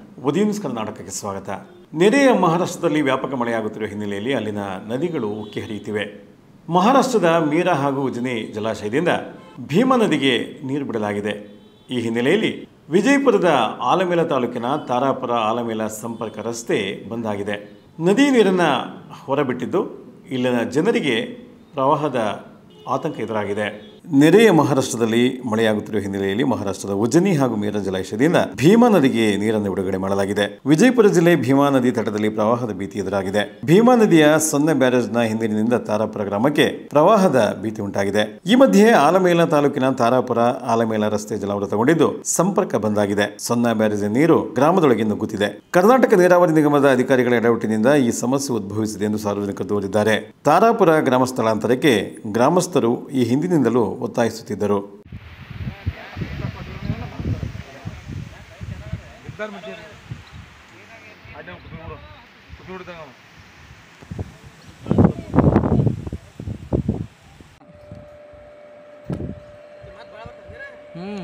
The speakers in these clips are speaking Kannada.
ಉದಯ ನ್ಯೂಸ್ ಕರ್ನಾಟಕಕ್ಕೆ ಸ್ವಾಗತ ನೆರೆಯ ಮಹಾರಾಷ್ಟ್ರದಲ್ಲಿ ವ್ಯಾಪಕ ಮಳೆಯಾಗುತ್ತಿರುವ ಹಿನ್ನೆಲೆಯಲ್ಲಿ ಅಲ್ಲಿನ ನದಿಗಳು ಉಕ್ಕಿ ಹರಿಯುತ್ತಿವೆ ಮಹಾರಾಷ್ಟ್ರದ ಮೀರಾ ಹಾಗೂ ಉಜನಿ ಜಲಾಶಯದಿಂದ ಭೀಮಾ ನದಿಗೆ ನೀರು ಬಿಡಲಾಗಿದೆ ಈ ಹಿನ್ನೆಲೆಯಲ್ಲಿ ವಿಜಯಪುರದ ಆಲಮೇಲ ತಾಲೂಕಿನ ತಾರಾಪುರ ಆಲಮೇಲ ಸಂಪರ್ಕ ರಸ್ತೆ ಬಂದಾಗಿದೆ ನದಿ ನೀರನ್ನು ಹೊರಬಿಟ್ಟಿದ್ದು ಇಲ್ಲಿನ ಜನರಿಗೆ ಪ್ರವಾಹದ ಆತಂಕ ಎದುರಾಗಿದೆ ನೆರೆಯ ಮಹಾರಾಷ್ಟ್ರದಲ್ಲಿ ಮಳೆಯಾಗುತ್ತಿರುವ ಹಿನ್ನೆಲೆಯಲ್ಲಿ ಮಹಾರಾಷ್ಟ್ರದ ಉಜನಿ ಹಾಗೂ ಮೀರಾ ಜಲಾಶಯದಿಂದ ಭೀಮಾ ನದಿಗೆ ನೀರನ್ನು ಬಿಡುಗಡೆ ಮಾಡಲಾಗಿದೆ ವಿಜಯಪುರ ಜಿಲ್ಲೆ ಭೀಮಾ ನದಿ ತಟದಲ್ಲಿ ಪ್ರವಾಹದ ಭೀತಿ ಎದುರಾಗಿದೆ ಭೀಮಾ ನದಿಯ ಸೊನ್ನೆ ಬ್ಯಾರೇಜ್ನ ಹಿಂದಿನಿಂದ ತಾರಾಪುರ ಗ್ರಾಮಕ್ಕೆ ಪ್ರವಾಹದ ಭೀತಿ ಉಂಟಾಗಿದೆ ಈ ಮಧ್ಯೆ ಆಲಮೇಲ ತಾಲೂಕಿನ ತಾರಾಪುರ ಆಲಮೇಲ ರಸ್ತೆ ಜಲಾವೃತಗೊಂಡಿದ್ದು ಸಂಪರ್ಕ ಬಂದಾಗಿದೆ ಸೊನ್ನ ಬ್ಯಾರೇಜ್ ನೀರು ಗ್ರಾಮದೊಳಗೆ ನುಗ್ಗುತ್ತಿದೆ ಕರ್ನಾಟಕ ನೀರಾವರಿ ನಿಗಮದ ಅಧಿಕಾರಿಗಳ ಎಡವಟ್ಟಿನಿಂದ ಈ ಸಮಸ್ಯೆ ಉದ್ಭವಿಸಿದೆ ಎಂದು ಸಾರ್ವಜನಿಕರು ದೂರಿದ್ದಾರೆ ತಾರಾಪುರ ಗ್ರಾಮ ಸ್ಥಳಾಂತರಕ್ಕೆ ಗ್ರಾಮಸ್ಥರು ಈ ಹಿಂದಿನಿಂದಲೂ ಒತ್ತಾಯಿಸುತ್ತಿದ್ದರು ಇದ್ದಾರೆ ಮುಂಚೆ ಅಡ್ಡ ಕುತ್ಕೊಂಡು ಕುತ್ಕೊಂಡಿದ್ದಂಗ ಅವ. ಹ್ಞೂ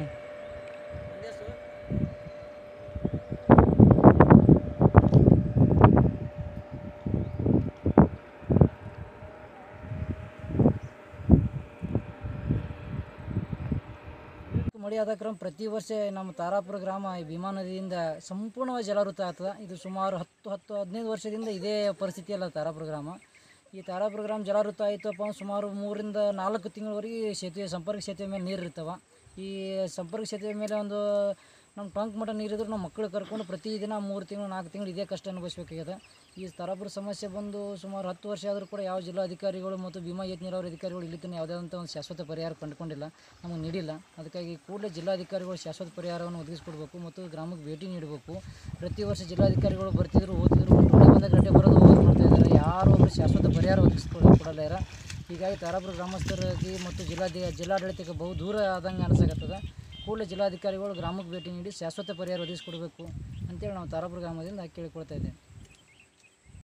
ಮಳೆ ಆದ ಕ್ರಮ ಪ್ರತಿ ವರ್ಷ ನಮ್ಮ ತಾರಾಪುರ ಗ್ರಾಮ ಈ ಭೀಮಾ ನದಿಯಿಂದ ಸಂಪೂರ್ಣವಾಗಿ ಜಲಾವೃತ ಆಗ್ತದೆ ಇದು ಸುಮಾರು ಹತ್ತು ಹತ್ತು ಹದಿನೈದು ವರ್ಷದಿಂದ ಇದೇ ಪರಿಸ್ಥಿತಿ ಅಲ್ಲ ತಾರಾಪುರ ಗ್ರಾಮ ಈ ತಾರಾಪುರ ಗ್ರಾಮ ಜಲಾವೃತ ಆಯಿತಪ್ಪ ಅಂದ್ರೆ ಸುಮಾರು ಮೂರಿಂದ ನಾಲ್ಕು ತಿಂಗಳವರೆಗೆ ಸೇತುವೆ ಸಂಪರ್ಕ ಸೇತುವೆ ಮೇಲೆ ನೀರು ಇರ್ತವೆ ಈ ಸಂಪರ್ಕ ಸೇತುವೆ ಮೇಲೆ ಒಂದು ನಮ್ಮ ಟಂಕ್ ಮಟ್ಟ ನೀರಿದ್ರು ನಮ್ಮ ಮಕ್ಕಳು ಕರ್ಕೊಂಡು ಪ್ರತಿದಿನ ಮೂರು ತಿಂಗಳು ನಾಲ್ಕು ತಿಂಗಳು ಇದೇ ಕಷ್ಟ ಅನುಭವಿಸ್ಬೇಕಾಗ್ಯದ ಈ ತಾರಾಪುರ ಸಮಸ್ಯೆ ಬಂದು ಸುಮಾರು ಹತ್ತು ವರ್ಷ ಆದರೂ ಕೂಡ ಯಾವ ಜಿಲ್ಲಾಧಿಕಾರಿಗಳು ಮತ್ತು ಭೀಮಾ ಏತ್ ನೀರಾವರಿ ಅಧಿಕಾರಿಗಳು ಇಲ್ಲಿ ತನಕ ಯಾವುದೇ ಅಂತ ಒಂದು ಶಾಶ್ವತ ಪರಿಹಾರ ಕಂಡುಕೊಂಡಿಲ್ಲ ನಮಗೆ ನೀಡಿಲ್ಲ ಅದಕ್ಕಾಗಿ ಕೂಡಲೇ ಜಿಲ್ಲಾಧಿಕಾರಿಗಳು ಶಾಶ್ವತ ಪರಿಹಾರವನ್ನು ಒದಗಿಸ್ಕೊಡ್ಬೇಕು ಮತ್ತು ಗ್ರಾಮಕ್ಕೆ ಭೇಟಿ ನೀಡಬೇಕು ಪ್ರತಿ ವರ್ಷ ಜಿಲ್ಲಾಧಿಕಾರಿಗಳು ಬರ್ತಿದ್ರು ಓದ್ತಿದ್ರು ಒಂದು ಮಳೆ ಬಂದ ಗಂಟೆ ಬರೋದು ಹೋಗೋದು ಮಾಡ್ತಾ ಇದ್ದಾರೆ ಯಾರು ಒಬ್ಬರು ಶಾಶ್ವತ ಪರಿಹಾರ ಒದಗಿಸ್ಕೊಡ ಕೊಡಲ್ಲ ಯಾರ ಹೀಗಾಗಿ ತಾರಾಪುರ ಗ್ರಾಮಸ್ಥರಾಗಿ ಮತ್ತು ಜಿಲ್ಲಾಧಿ ಜಿಲ್ಲಾಡಳಿತಕ್ಕೆ ಬಹು ದೂರ ಆದಂಗೆ ಅನಿಸಾಕತ್ತದ ಕೂಡಲೇ ಜಿಲ್ಲಾಧಿಕಾರಿಗಳು ಗ್ರಾಮಕ್ಕೆ ಭೇಟಿ ನೀಡಿ ಶಾಶ್ವತ ಪರಿಹಾರ ಒದಗಿಸ್ಕೊಡ್ಬೇಕು ಅಂತೇಳಿ ನಾವು ತಾರಾಪುರ ಗ್ರಾಮದಿಂದ ಕೇಳಿಕೊಳ್ತಾ ಇದ್ದೇವೆ